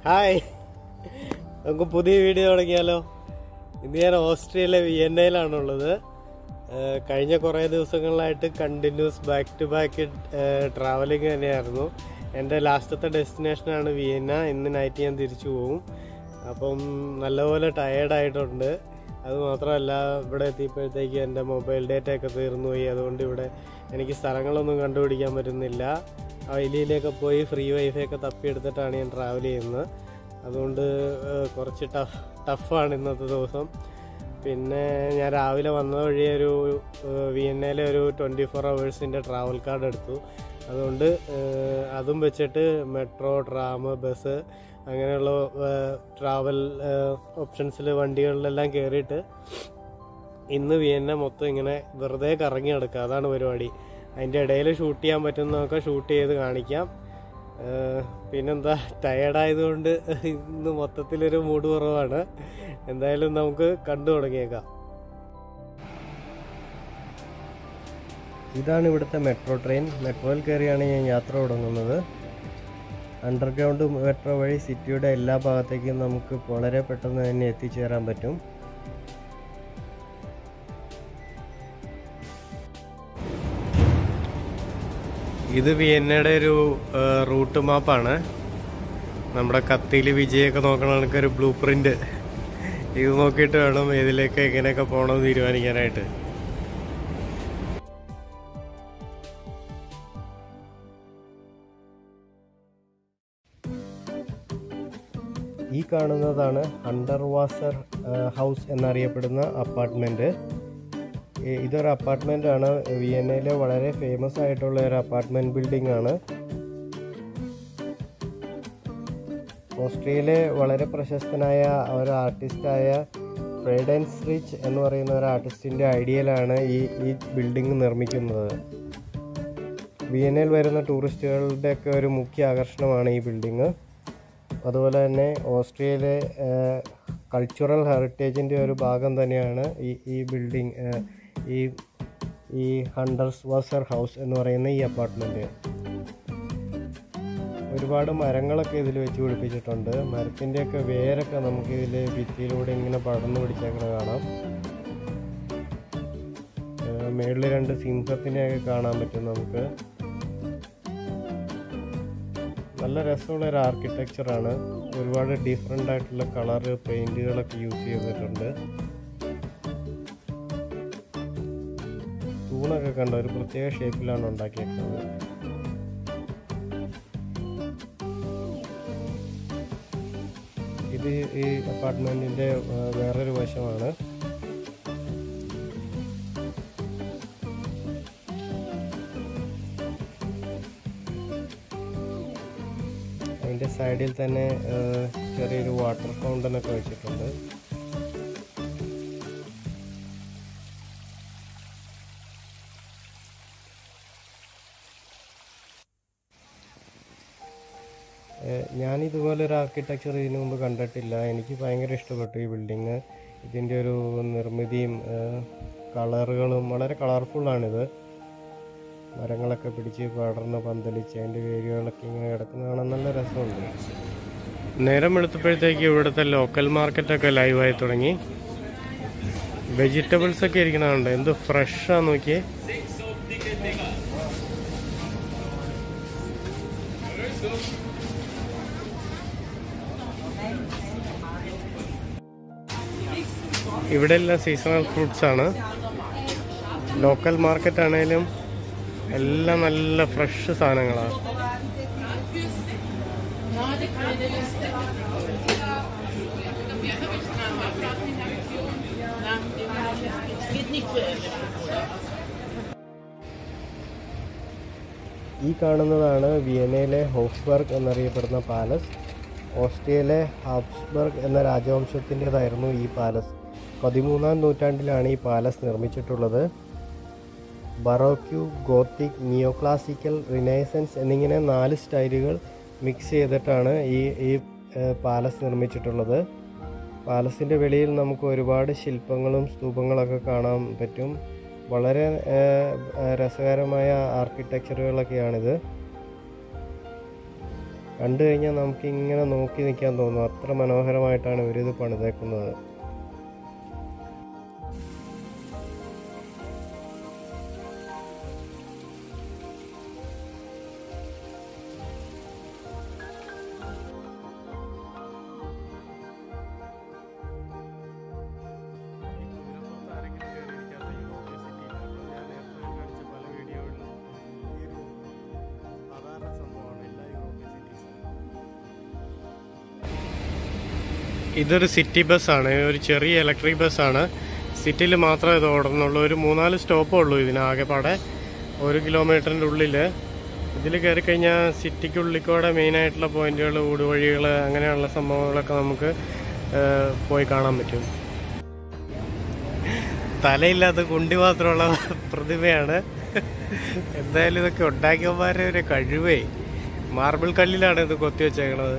Hi നമുക്ക് പുതിയ video തുടങ്ങിയാലോ ഇന്ന് ഞാൻ ഓസ്ട്രേലിയ വിയന്നയിലാണുള്ളത് ഏഹ് കഴിഞ്ഞ കുറേ ദിവസങ്ങളിലായിട്ട് continuous back to back travelling തന്നെയായിരുന്നു എൻ്റെ ലാസ്റ്റത്തെ ഡെസ്റ്റിനേഷനാണ് വിയന്ന ഇന്ന് നൈറ്റ് ഞാൻ തിരിച്ചു പോകും അപ്പം നല്ലപോലെ ടയേർഡായിട്ടുണ്ട് അത് മാത്രമല്ല ഇവിടെ എത്തിയപ്പോഴത്തേക്ക് എൻ്റെ മൊബൈൽ ഡേറ്റ ഒക്കെ തീർന്നു പോയി അതുകൊണ്ട് ഇവിടെ എനിക്ക് സ്ഥലങ്ങളൊന്നും കണ്ടുപിടിക്കാൻ പറ്റുന്നില്ല ഐലിയിലൊക്കെ പോയി ഫ്രീ വൈഫൈ ഒക്കെ തപ്പിയെടുത്തിട്ടാണ് ഞാൻ ട്രാവൽ ചെയ്യുന്നത് അതുകൊണ്ട് ഏഹ്, കുറച്ച് ടഫ് ടഫാണ് ഇന്നത്തെ ദിവസം പിന്നെ ഞാൻ രാവിലെ വന്ന വഴി ഒരു ഏഹ്, വിയന്നയിലെ ഒരു ട്വൻറ്റി ഫോർ അവേഴ്സിൻ്റെ ട്രാവൽ കാർഡ് എടുത്തു അതുകൊണ്ട് ഏഹ്, അതും വെച്ചിട്ട് മെട്രോ ട്രാം ബസ് അങ്ങനെയുള്ള ട്രാവൽ ഓപ്ഷൻസിൽ വണ്ടികളിലെല്ലാം കയറിയിട്ട് ഇന്ന് വിയന്ന മൊത്തം ഇങ്ങനെ വെറുതെ കറങ്ങി നടക്കുക അതാണ് പരിപാടി അതിൻ്റെ ഇടയിൽ ഷൂട്ട് ചെയ്യാൻ പറ്റുന്നതൊക്കെ ഷൂട്ട് ചെയ്ത് കാണിക്കാം ഏഹ് പിന്നെന്താ ടയേർഡായതുകൊണ്ട് ഇന്ന് മൊത്തത്തിലൊരു മൂഡ് കുറവാണ് എന്തായാലും നമുക്ക് കണ്ടു തുടങ്ങിയേക്കാം ഇതാണ് ഇവിടുത്തെ മെട്രോ ട്രെയിൻ മെട്രോയിൽ കയറിയാണ് ഞാൻ യാത്ര തുടങ്ങുന്നത് അണ്ടർഗ്രൗണ്ട് മെട്രോ വഴി സിറ്റിയുടെ എല്ലാ ഭാഗത്തേക്കും നമുക്ക് വളരെ പെട്ടെന്ന് തന്നെ എത്തിച്ചേരാൻ പറ്റും ഇത് വിയന്നയുടെ ഒരു റൂട്ട് മാപ്പാണ് നമ്മുടെ കത്തിയിൽ വിജയൊക്കെ നോക്കണ കണക്കൊരു ബ്ലൂ പ്രിന്റ് ഇത് നോക്കിയിട്ട് വേണം ഇതിലേക്ക് എങ്ങനെയൊക്കെ പോകണമെന്ന് തീരുമാനിക്കാനായിട്ട് ഈ കാണുന്നതാണ് അണ്ടർ വാസർ ഹൗസ് എന്നറിയപ്പെടുന്ന അപ്പാർട്ട്മെൻറ്റ് ഇതൊരു അപ്പാർട്ട്മെൻ്റ് ആണ് വിയന്നയിലെ വളരെ ഫേമസ് ആയിട്ടുള്ള ഒരു അപ്പാർട്ട്മെൻറ്റ് ബിൽഡിംഗ് ആണ് ഓസ്ട്രേലിയയിലെ വളരെ പ്രശസ്തനായ ഒരു ആർട്ടിസ്റ്റായ ഫ്രൈഡൻസ് റിച്ച് എന്ന് പറയുന്ന ഒരു ആർട്ടിസ്റ്റിൻ്റെ ഐഡിയയിലാണ് ഈ ഈ ബിൽഡിംഗ് നിർമ്മിക്കുന്നത് വിയന്നയിൽ വരുന്ന ടൂറിസ്റ്റുകളുടെയൊക്കെ ഒരു മുഖ്യ ആകർഷണമാണ് ഈ ബിൽഡിംഗ് അതുപോലെ തന്നെ ഓസ്ട്രേലിയയിലെ കൾച്ചുറൽ ഹെറിറ്റേജിൻ്റെ ഒരു ഭാഗം തന്നെയാണ് ഈ ഈ ബിൽഡിംഗ് ഈ ഈ ഹണ്ടർസ് വാസർ ഹൗസ് എന്ന് പറയുന്ന ഈ അപ്പാർട്ട്മെൻറ്റ് ഒരുപാട് മരങ്ങളൊക്കെ ഇതിൽ വെച്ച് പിടിപ്പിച്ചിട്ടുണ്ട് മരത്തിൻ്റെയൊക്കെ വേരൊക്കെ നമുക്ക് ഇതിൽ ഭിത്തിയിലൂടെ ഇങ്ങനെ പടർന്നു പിടിച്ചേക്കണ കാണാം മേളിൽ രണ്ട് സിംഹത്തിനെയൊക്കെ കാണാൻ പറ്റും നമുക്ക് നല്ല രസമുള്ള ഒരു ആർക്കിടെക്ചറാണ് ഒരുപാട് ഡിഫറെൻ്റ് ആയിട്ടുള്ള കളർ പെയിൻറ്റുകളൊക്കെ യൂസ് ചെയ്തിട്ടുണ്ട് തൂണൊക്കെ കണ്ട ഒരു പ്രത്യേക ഷേപ്പിലാണ് ഉണ്ടാക്കിയേക്കുന്നത് ഇത് ഈ അപ്പാർട്ട്മെൻറ്റിൻ്റെ വേറൊരു വശമാണ് അതിൻ്റെ സൈഡിൽ തന്നെ ഏഹ്, ചെറിയൊരു വാട്ടർ ഫൗണ്ടൻ ഒക്കെ വെച്ചിട്ടുണ്ട് ഏഹ്, ഞാനിതുപോലെ ഒരു ആർക്കിടെക്ചർ ഇതിനു മുമ്പ് കണ്ടിട്ടില്ല എനിക്ക് ഭയങ്കര ഇഷ്ടപ്പെട്ടു ഈ ബിൽഡിങ് ഇതിൻ്റെ ഒരു നിർമ്മിതിയും ഏഹ്, കളറുകളും വളരെ കളർഫുള്ളാണിത് മരങ്ങളൊക്കെ പിടിച്ച് പടർന്ന് പന്തലിച്ച് അതിൻ്റെ വേരുകളൊക്കെ ഇങ്ങനെ കിടക്കുന്ന കാണാൻ നല്ല രസമുണ്ട് നേരം എടുത്തപ്പോഴത്തേക്ക് ഇവിടുത്തെ ലോക്കൽ മാർക്കറ്റൊക്കെ ലൈവായി തുടങ്ങി വെജിറ്റബിൾസ് ഒക്കെ ഇരിക്കണുണ്ട് എന്ത് ഫ്രഷാ നോക്കിയേ ഇവിടെ എല്ലാം സീസണൽ ഫ്രൂട്ട്സ് ആണ് ലോക്കൽ മാർക്കറ്റ് ആണേലും എല്ലാം നല്ല ഫ്രഷ് സാധനങ്ങളാണ് ഈ കാണുന്നതാണ് വിയനയിലെ ഹോഫ്സ്ബർഗ് എന്നറിയപ്പെടുന്ന പാലസ് ഓസ്ട്രിയയിലെ ഹാബ്സ്ബർഗ് എന്ന രാജവംശത്തിൻ്റെതായിരുന്നു ഈ പാലസ് പതിമൂന്നാം നൂറ്റാണ്ടിലാണ് ഈ പാലസ് നിർമ്മിച്ചിട്ടുള്ളത് baroque gothic neo classical renaissance എന്നിങ്ങനെ നാല് സ്റ്റൈലുകൾ മിക്സ് ചെയ്തിട്ടാണ് ഈ ഈ ഏഹ്, പാലസ് നിർമ്മിച്ചിട്ടുള്ളത് പാലസിൻ്റെ വെളിയിൽ നമുക്ക് ഒരുപാട് ശില്പങ്ങളും സ്തൂപങ്ങളൊക്കെ കാണാൻ പറ്റും വളരെ ഏഹ്, ഏഹ്, രസകരമായ ആർക്കിടെക്ചറുകളൊക്കെയാണിത് കണ്ടു കഴിഞ്ഞാൽ നമുക്ക് ഇങ്ങനെ നോക്കി നിൽക്കാൻ തോന്നും അത്ര മനോഹരമായിട്ടാണ് ഇവരിത് പണിതേക്കുന്നത് ഇതൊരു സിറ്റി ബസ്സാണ് ഒരു ചെറിയ ഇലക്ട്രിക് ബസ്സാണ് സിറ്റിയിൽ മാത്രമേ ഇത് ഓടുന്നുള്ളൂ ഒരു മൂന്നാല് സ്റ്റോപ്പേ ഉള്ളൂ ഇതിനാകെപ്പാടെ ഒരു കിലോമീറ്ററിൻ്റെ ഉള്ളിൽ ഇതിൽ കയറി കഴിഞ്ഞാൽ സിറ്റിക്കുള്ളിൽ കൂടെ മെയിനായിട്ടുള്ള പോയിന്റുകൾ ഊടുവഴികൾ അങ്ങനെയുള്ള സംഭവങ്ങളൊക്കെ നമുക്ക് ഏഹ്, പോയി കാണാൻ പറ്റും തലയില്ലാത്ത കുണ്ടി മാത്രമുള്ള പ്രതിമയാണ് എന്തായാലും ഇതൊക്കെ ഉണ്ടാക്കിയവന്മാരുടെ ഒരു കഴിവേ മാർബിൾ കല്ലിലാണ് ഇത് കൊത്തി വെച്ചേക്കണത്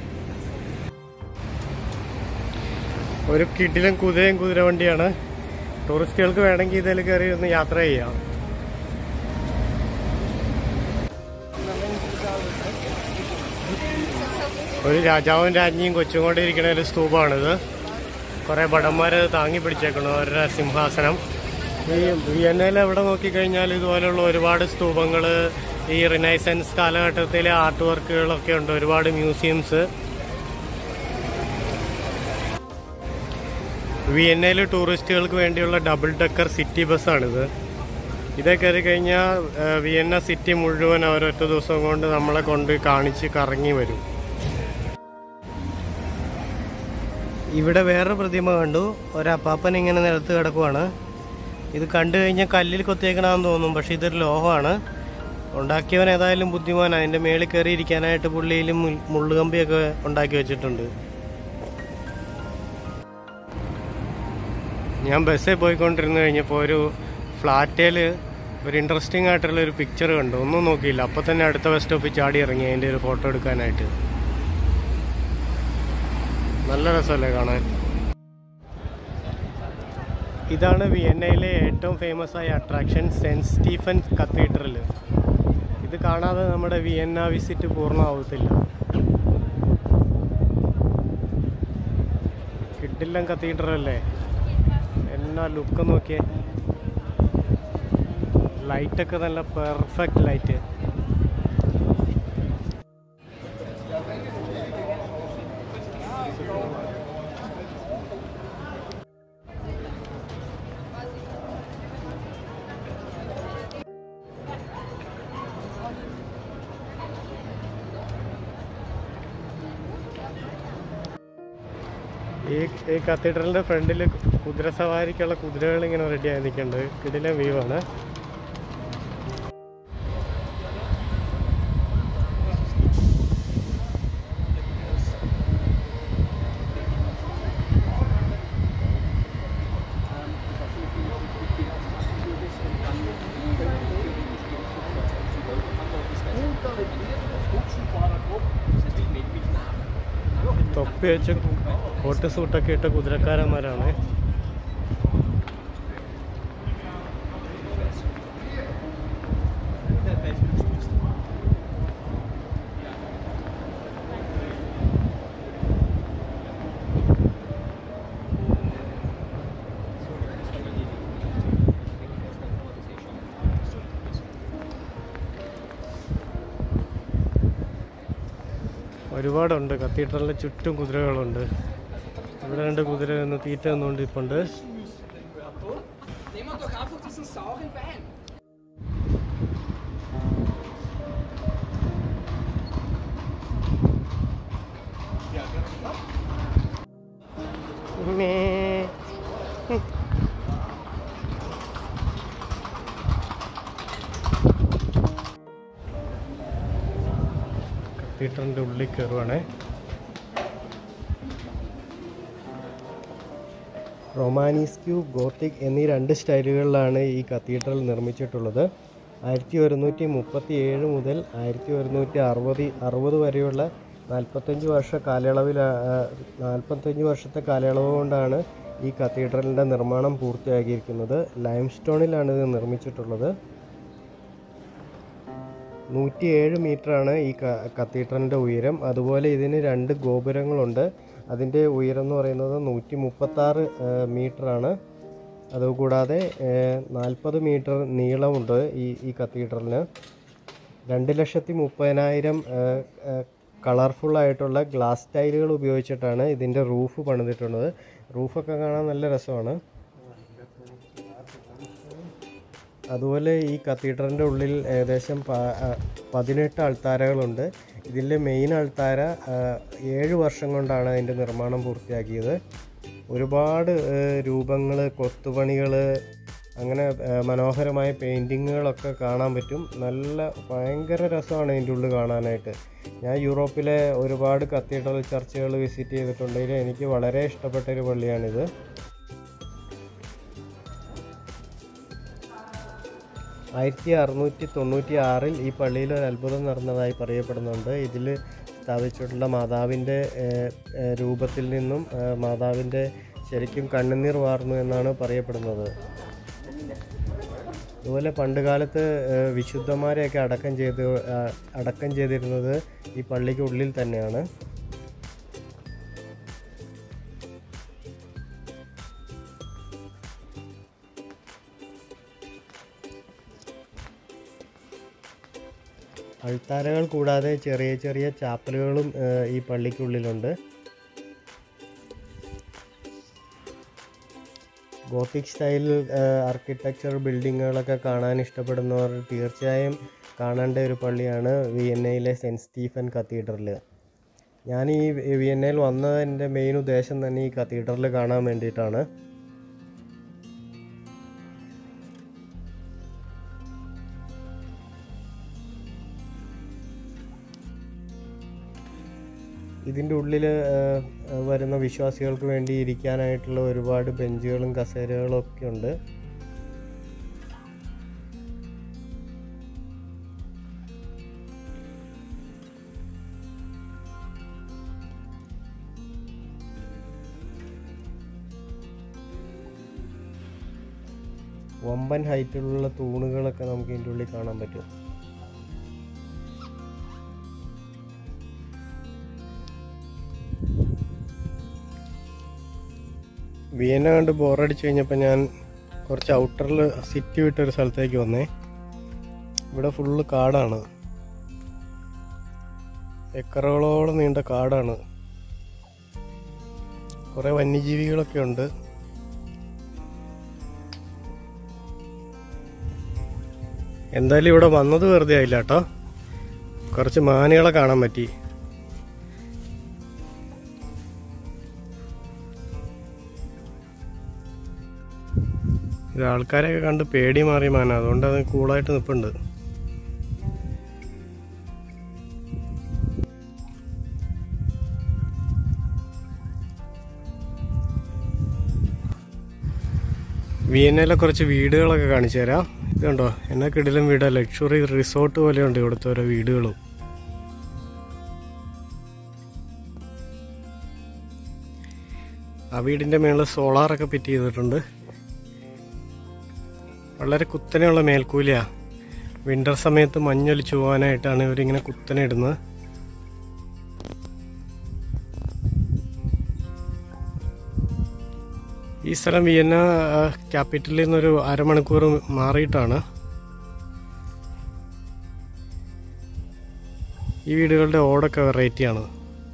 ഒരു കിടിലൻ കുതിരയും കുതിരവണ്ടിയാണ് ടൂറിസ്റ്റുകൾക്ക് വേണമെങ്കിൽ ഇതിൽ കയറി ഒന്ന് യാത്ര ചെയ്യാം ഒരു രാജാവും രാജ്ഞിയും കൊച്ചും കൊണ്ട് ഇരിക്കുന്ന ഒരു സ്തൂപമാണിത് കുറെ ഭടന്മാർ താങ്ങി പിടിച്ചേക്കണം അവരുടെ സിംഹാസനം ഈ വിയന്നയിൽ എവിടെ നോക്കിക്കഴിഞ്ഞാൽ ഇതുപോലെയുള്ള ഒരുപാട് സ്തൂപങ്ങൾ ഈ റിനൈസൻസ് കാലഘട്ടത്തിലെ ആർട്ട് വർക്കുകളൊക്കെ ഉണ്ട് ഒരുപാട് മ്യൂസിയംസ് വിയന്നയിൽ ടൂറിസ്റ്റുകൾക്ക് വേണ്ടിയുള്ള ഡബിൾ ഡെക്കർ സിറ്റി ബസ്സാണിത് ഇതേ കയറി കഴിഞ്ഞാൽ വിയന്ന സിറ്റി മുഴുവൻ അവരൊറ്റ ദിവസം കൊണ്ട് നമ്മളെ കൊണ്ട് കാണിച്ച് കറങ്ങി വരും ഇവിടെ വേറൊരു പ്രതിമ കണ്ടു ഒരപ്പാപ്പൻ ഇങ്ങനെ നിലത്ത് കിടക്കുവാണ് ഇത് കണ്ടു കഴിഞ്ഞാൽ കല്ലിൽ കൊത്തിയേക്കണമെന്ന് തോന്നും പക്ഷെ ഇതൊരു ലോഹമാണ് ഉണ്ടാക്കിയവൻ ഏതായാലും ബുദ്ധിമാൻ അതിൻ്റെ മേളിൽ കയറി ഇരിക്കാനായിട്ട് പുള്ളിയിലും മുള്ളുകമ്പിയൊക്കെ ഉണ്ടാക്കി വെച്ചിട്ടുണ്ട് ഞാൻ ബസ്സിൽ പോയിക്കൊണ്ടിരുന്ന് കഴിഞ്ഞപ്പോൾ ഒരു ഫ്ലാറ്റേൽ ഒരു ഇൻട്രസ്റ്റിംഗ് ആയിട്ടുള്ള ഒരു പിക്ചർ കണ്ടു ഒന്നും നോക്കിയില്ല അപ്പോൾ തന്നെ അടുത്ത ബസ് സ്റ്റോപ്പിൽ ചാടി ഇറങ്ങി അതിൻ്റെ ഒരു ഫോട്ടോ എടുക്കാനായിട്ട് നല്ല രസമല്ലേ കാണാൻ ഇതാണ് വിയന്നയിലെ ഏറ്റവും ഫേമസ് ആയ അട്രാക്ഷൻ സെൻറ്റ് സ്റ്റീഫൻ കത്തീഡ്രൽ ഇത് കാണാതെ നമ്മുടെ വിയന്ന വിസിറ്റ് പൂർണ്ണമാവത്തില്ല കിഡില്ലം കത്തീഡ്രൽ അല്ലേ എന്നാ ലുക്ക് നോക്കിയേ ലൈറ്റൊക്കെ നല്ല പെർഫെക്റ്റ് ലൈറ്റ് ഈ ഈ കത്തീഡ്രലിന്റെ ഫ്രണ്ടിൽ കുതിര സവാരിക്കുള്ള കുതിരകൾ ഇങ്ങനെ റെഡി ആയി നിൽക്കുന്നുണ്ട് കിടിലൻ വ്യൂ ആണ് തൊപ്പി വെച്ച് കോട്ട് സൂട്ടൊക്കെ ഇട്ട കുതിരക്കാരന്മാരാണ് ഒരുപാടുണ്ട് കത്തീഡ്രലിന് ചുറ്റും കുതിരകളുണ്ട് ഇവിടെ രണ്ട് കുതിര നിന്ന് തീറ്റ നിന്നുകൊണ്ട് ഇപ്പുണ്ട് Nehmen wir doch einfach diesen sauren Wein. മേ. കത്തീഡ്രലിന്റെ ഉള്ളിൽ കയറുവാണേ റൊമാനിസ്ക്യൂ ഗോത്തിക് എന്നീ രണ്ട് സ്റ്റൈലുകളിലാണ് ഈ കത്തീഡ്രൽ നിർമ്മിച്ചിട്ടുള്ളത് ആയിരത്തി ഒരുന്നൂറ്റി മുപ്പത്തി ഏഴ് മുതൽ ആയിരത്തി ഒരുന്നൂറ്റി അറുപത് അറുപത് വരെയുള്ള നാൽപ്പത്തഞ്ച് വർഷ കാലയളവിൽ നാൽപ്പത്തഞ്ച് വർഷത്തെ കാലയളവ് കൊണ്ടാണ് ഈ കത്തീഡ്രലിൻ്റെ നിർമ്മാണം പൂർത്തിയാക്കിയിരിക്കുന്നത് ലൈം സ്റ്റോണിലാണ് ഇത് നിർമ്മിച്ചിട്ടുള്ളത് നൂറ്റിയേഴ് മീറ്ററാണ് ഈ കത്തീഡ്രലിൻ്റെ ഉയരം അതുപോലെ ഇതിന് രണ്ട് ഗോപുരങ്ങളുണ്ട് അതിൻ്റെ ഉയരം എന്ന് പറയുന്നത് നൂറ്റി മുപ്പത്താറ് മീറ്ററാണ് അതുകൂടാതെ നാൽപ്പത് മീറ്റർ നീളമുണ്ട് ഈ ഈ കത്തീഡ്രലിന് രണ്ട് ലക്ഷത്തി മുപ്പതിനായിരം കളർഫുൾ ആയിട്ടുള്ള ഗ്ലാസ് ടൈലുകൾ ഉപയോഗിച്ചിട്ടാണ് ഇതിൻ്റെ റൂഫ് പണിതിട്ടുള്ളത് റൂഫൊക്കെ കാണാൻ നല്ല രസമാണ് അതുപോലെ ഈ കത്തീഡ്രലിൻ്റെ ഉള്ളിൽ ഏകദേശം പ- ആ, പതിനെട്ട് അൾത്താരകളുണ്ട് ഇതിലെ മെയിൻ അൾത്താര ആ, ഏഴ് വർഷം കൊണ്ടാണ് അതിൻ്റെ നിർമ്മാണം പൂർത്തിയാക്കിയത് ഒരുപാട് രൂപങ്ങൾ കൊത്തുപണികൾ അങ്ങനെ ആ, മനോഹരമായ പെയിൻറ്റിങ്ങുകളൊക്കെ കാണാൻ പറ്റും നല്ല ഭയങ്കര രസമാണ് ഇതിൻ്റെ ഉള്ളിൽ കാണാനായിട്ട് ഞാൻ യൂറോപ്പിലെ ഒരുപാട് കത്തീഡ്രൽ ചർച്ചുകൾ വിസിറ്റ് ചെയ്തിട്ടുണ്ടെങ്കിൽ എനിക്ക് വളരെ ഇഷ്ടപ്പെട്ട ഒരു പള്ളിയാണിത് ആയിരത്തി അറുന്നൂറ്റി തൊണ്ണൂറ്റി ആറിൽ ഈ പള്ളിയിൽ ഒരു അത്ഭുതം നടന്നതായി പറയപ്പെടുന്നുണ്ട് ഇതിൽ സ്ഥാപിച്ചിട്ടുള്ള മാതാവിൻ്റെ ഏഹ്, ഏഹ്, രൂപത്തിൽ നിന്നും ഏഹ്, മാതാവിൻ്റെ ശരിക്കും കണ്ണുനീർ വാർന്നു എന്നാണ് പറയപ്പെടുന്നത് അതുപോലെ പണ്ട് കാലത്ത് ഏഹ്, വിശുദ്ധന്മാരെയൊക്കെ അടക്കം ചെയ്ത് ആ, അടക്കം ചെയ്തിരുന്നത് ഈ പള്ളിക്ക് ഉള്ളിൽ തന്നെയാണ് അൾത്താരകൾ കൂടാതെ ചെറിയ ചെറിയ ചാപ്പലുകളും ഏഹ്, ഈ പള്ളിക്കുള്ളിലുണ്ട് ഗോത്തിക് സ്റ്റൈൽ ആർക്കിടെക്ചർ ബിൽഡിങ്ങുകളൊക്കെ കാണാൻ ഇഷ്ടപ്പെടുന്നവർ തീർച്ചയായും കാണേണ്ട ഒരു പള്ളിയാണ് വിയന്നയിലെ സെൻറ്റ് സ്റ്റീഫൻ കത്തീഡ്രൽ ഞാൻ ഈ വിയന്നയിൽ വന്നതിൻ്റെ മെയിൻ ഉദ്ദേശം തന്നെ ഈ കത്തീഡ്രൽ കാണാൻ വേണ്ടിയിട്ടാണ് ഇതിൻ്റെ ഉള്ളിൽ വരുന്ന വിശ്വാസികൾക്ക് വേണ്ടി ഇരിക്കാനായിട്ടുള്ള ഒരുപാട് ബെഞ്ചുകളും കസേരകളും ഒക്കെ ഉണ്ട് വമ്പൻ ഹൈറ്റിലുള്ള തൂണുകളൊക്കെ നമുക്ക് ഇതിൻ്റെ ഉള്ളിൽ കാണാൻ പറ്റും വിയന്ന കണ്ട് ബോറടിച്ച് കഴിഞ്ഞപ്പോൾ ഞാൻ കുറച്ച് ഔട്ടറിൽ സിറ്റി വിട്ടൊരു സ്ഥലത്തേക്ക് വന്നേ ഇവിടെ ഫുള്ള് കാടാണ് ഏക്കറുകളോളം നീണ്ട കാടാണ് കുറേ വന്യജീവികളൊക്കെ ഉണ്ട് എന്തായാലും ഇവിടെ വന്നത് വെറുതെ ആയില്ല കേട്ടോ കുറച്ച് മാനുകളെ കാണാൻ പറ്റി ഇത് ആൾക്കാരെയൊക്കെ കണ്ട് പേടി മാറി മാന അതുകൊണ്ട് അത് കൂളായിട്ട് നിൽപ്പുണ്ട് വിയന്നയിലെ കുറച്ച് വീടുകളൊക്കെ കാണിച്ചു തരാം ഇത് കണ്ടോ എന്നാ കിടിലും വീടാ ലക്ഷറി റിസോർട്ട് പോലെയുണ്ട് ഇവിടുത്തെ ഓരോ വീടുകളും ആ വീടിൻ്റെ മേളിൽ സോളാറൊക്കെ ഫിറ്റ് ചെയ്തിട്ടുണ്ട് വളരെ കുത്തനെയുള്ള മേൽക്കൂലിയാ വിന്റർ സമയത്ത് മഞ്ഞൊലിച്ചു പോകാനായിട്ടാണ് ഇവരിങ്ങനെ കുത്തനെ ഇടുന്നത് ഈ സ്ഥലം വിയന്ന ക്യാപിറ്റലിൽ നിന്നൊരു അരമണിക്കൂർ മാറിയിട്ടാണ് ഈ വീടുകളുടെ ഓടൊക്കെ വെറൈറ്റിയാണ്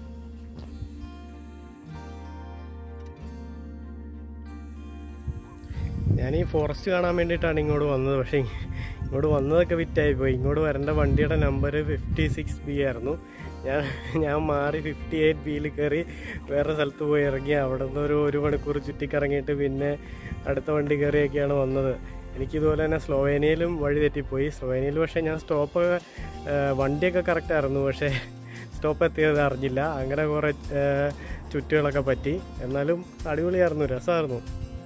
ഞാൻ ഈ ഫോറസ്റ്റ് കാണാൻ വേണ്ടിയിട്ടാണ് ഇങ്ങോട്ട് വന്നത് പക്ഷേ ഇങ്ങോട്ട് വന്നതൊക്കെ വിറ്റായി പോയി ഇങ്ങോട്ട് വരേണ്ട വണ്ടിയുടെ നമ്പർ ഫിഫ്റ്റി സിക്സ് ബി ആയിരുന്നു ഞാൻ ഞാൻ മാറി ഫിഫ്റ്റി എയ്റ്റ് ബിയിൽ കയറി വേറെ സ്ഥലത്ത് പോയി ഇറങ്ങി അവിടെ നിന്ന് ഒരു ഒരു മണിക്കൂർ ചുറ്റിക്കറങ്ങിയിട്ട് പിന്നെ അടുത്ത വണ്ടി കയറിയൊക്കെയാണ് വന്നത് എനിക്കിതുപോലെ തന്നെ സ്ലോവേനിയയിലും വഴി തെറ്റിപ്പോയി സ്ലോവേനിയയിൽ പക്ഷേ ഞാൻ സ്റ്റോപ്പ് വണ്ടിയൊക്കെ കറക്റ്റ് ആയിരുന്നു പക്ഷേ സ്റ്റോപ്പ് എത്തിയത് അറിഞ്ഞില്ല അങ്ങനെ കുറേ ഏഹ്, ചുറ്റുകളൊക്കെ പറ്റി എന്നാലും അടിപൊളിയായിരുന്നു രസമായിരുന്നു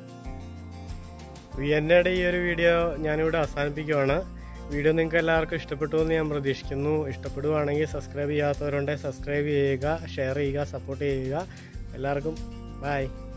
വിയന്നയുടെ ഈ ഒരു വീഡിയോ ഞാനിവിടെ അവസാനിപ്പിക്കുവാണ് വീഡിയോ നിങ്ങൾക്ക് എല്ലാവർക്കും ഇഷ്ടപ്പെട്ടു എന്ന് ഞാൻ പ്രതീക്ഷിക്കുന്നു ഇഷ്ടപ്പെടുവാണെങ്കിൽ സബ്സ്ക്രൈബ് ചെയ്യാത്തവരുണ്ടെങ്കിൽ സബ്സ്ക്രൈബ് ചെയ്യുക ഷെയർ ചെയ്യുക സപ്പോർട്ട് ചെയ്യുക എല്ലാവർക്കും ബൈ